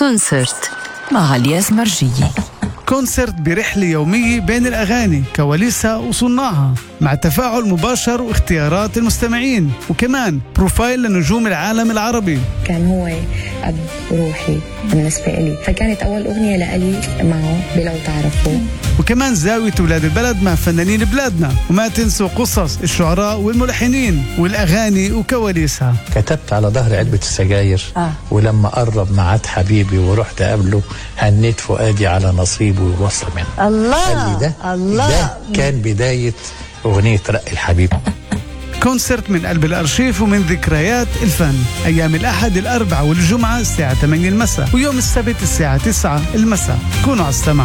كونسرت مع الياس مرجية كونسرت برحلة يومية بين الأغاني كواليسها وصناعها مع تفاعل مباشر واختيارات المستمعين وكمان بروفايل لنجوم العالم العربي كان هو أب روحي بالنسبة لي فكانت أول أغنية لألي معه بلو تعرفوا وكمان زاوية ولاد البلد مع فنانين بلادنا وما تنسوا قصص الشعراء والملحنين والأغاني وكواليسها كتبت على ظهر علبة السجاير آه. ولما قرب معاد حبيبي ورحت أقابله هنيت فؤادي على نصيبه ووصل منه قال لي الله ده الله ده كان بداية أغنية رق الحبيب كونسرت من قلب الأرشيف ومن ذكريات الفن أيام الأحد الأربعاء والجمعة الساعة 8 المساء ويوم السبت الساعة 9 المساء كونوا على السماع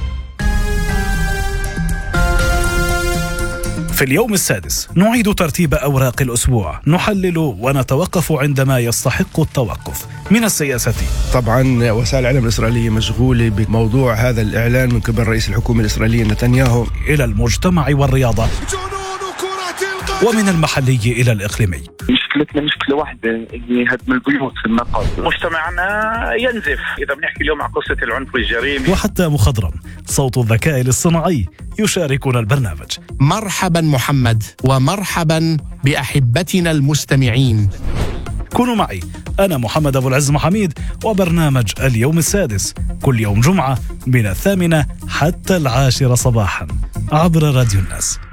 في اليوم السادس نعيد ترتيب أوراق الأسبوع نحلل ونتوقف عندما يستحق التوقف من السياسة طبعا وسائل الاعلام الاسرائيليه مشغوله بموضوع هذا الاعلان من قبل رئيس الحكومه الاسرائيليه نتنياهو إلى المجتمع والرياضة ومن المحلي إلى الإقليمي مشكلتنا مشكلة واحدة هي هدم البيوت في النقب مجتمعنا ينزف إذا بنحكي اليوم عن قصة العنف والجريمة وحتى مخضرم صوت الذكاء الاصطناعي يشاركنا البرنامج مرحبا محمد ومرحبا باحبتنا المستمعين كونوا معي أنا محمد أبو العز محميد وبرنامج اليوم السادس كل يوم جمعة من الثامنة حتى العاشرة صباحا عبر راديو الناس